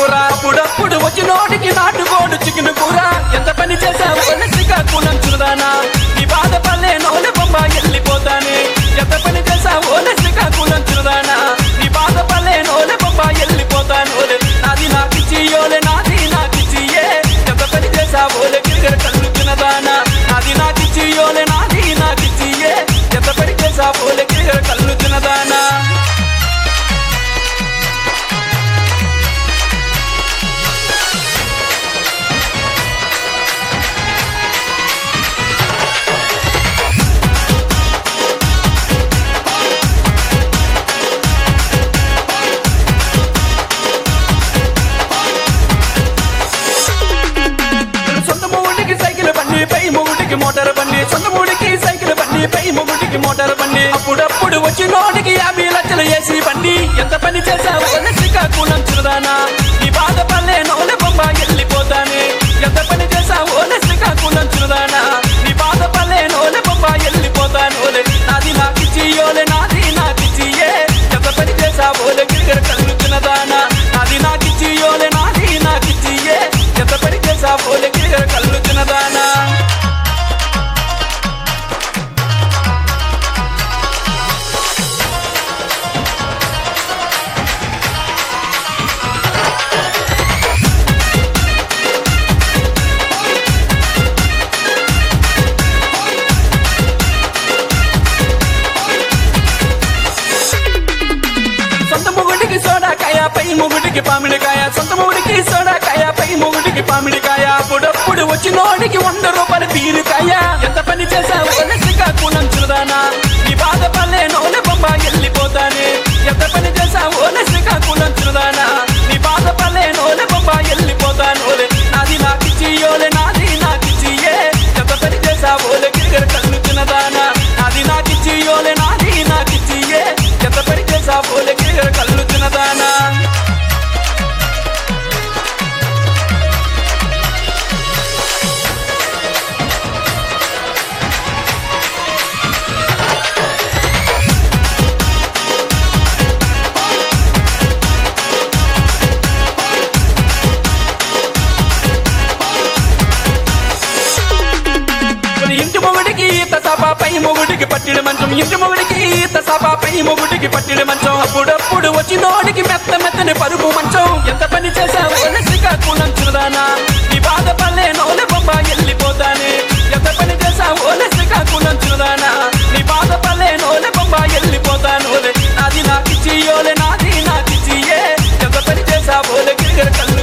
కూర అప్పుడప్పుడు వచ్చి నోటికి నాటుకోడు చికెన్ కూర ఎంత పని చేసావు శ్రీకాకుళం చురదానా నీ బాధ పల్లె నోలె బొమ్మ వెళ్ళిపోతానే ఎంత పని చేసావు శ్రీకాకుళం చురదానా నీ బాధ పల్లె నోలె బొమ్మ వెళ్ళిపోతాను ఓలే నాది నాకిచ్చి ఓలే నాది నాకిచ్చి ఏ ఎంత పని చేసావు ఓలే గిరిగర కళ్ళు తినదానా నాది నాకిచ్చి ఓలే నాది నాకిచ్చి ఏ ఎంత పని చేసావు ఓలే గిరిగర కళ్ళు తినదానా సొంత మూడికి సైకిల్ బండి పై మొగుడికి మోటార్ బండి సొంత మూడికి సైకిల్ బండి పై మొగుడికి మోటార్ బండి అప్పుడప్పుడు వచ్చి నోటికి యాభై లక్షలు వేసి బండి ఎంత పని చేసావు ఓలే శ్రీకాకుళం చురదానా నీ బాధ పల్లె నోలె బొమ్మ వెళ్ళిపోతానే ఎంత పని చేసావు ఓలే శ్రీకాకుళం చురదానా నీ బాధ పల్లె నోలె బొమ్మ వెళ్ళిపోతాను ఓలే నాది నాకిచ్చి ఓలే నాది నాకిచ్చి ఏ ఎంత పని చేసావు ఓలే గిరిగర కళ్ళు తినదానా నాది నాకిచ్చి ఓలే నాది నాకిచ్చి ఏ ఎంత పని చేసావు ఓలే గిరిగర కళ్ళు తినదానా సొంత మొగుడికి సోడాకాయ పై మొగుడికి పామిడికాయ సొంత మొగుడికి సోడాకాయ పై మొగుడికి పామిడికాయ అప్పుడప్పుడు వచ్చి నోడికి వంద రూపాయల తీరుకాయ ఎంత పని చేసావు ఓలే శ్రీకాకుళం చురదానా నీ బాధ పల్లె నోలె బొమ్మ వెళ్ళిపోతానే ఎంత పని చేసావు ఓలే శ్రీకాకుళం చురదానా నీ బాధ పల్లె నోలె బొమ్మ వెళ్ళిపోతాను ఓలే నాది నాకిచ్చి ఓలే నాది నాకిచ్చి ఏ ఎంత పని చేసావు ఓలే గిరిగర కళ్ళు తినదానా నాది నాకిచ్చి ఓలే నాది నాకిచ్చి ఏ ఎంత పని చేసావు ఓలే గిరిగర కళ్ళు తినదానా మరి ఇంటి మొగుడికి ఈత సభ పై మొగుడికి పట్టిన మంచం ఇంటి మొగుడికి ఈత సభ పై మొగుడికి పట్టిన మంచం అప్పుడప్పుడు వచ్చి నోడికి మెత్త మెత్తని పరుపు మంచం ఎంత పని చేసావు ఓలే శ్రీకాకుళం చురదానా నీ బాధ పల్లె నోలె బొమ్మ వెళ్ళిపోతానే ఎంత పని చేసావు ఓలే శ్రీకాకుళం చురదానా నీ బాధ పల్లె నోలె బొమ్మ వెళ్ళిపోతాను ఓలే నాది నాకిచ్చి ఓలే నాది నాకిచ్చి ఏ ఎంత పని చేసావు ఓలే గిరిగర కళ్ళు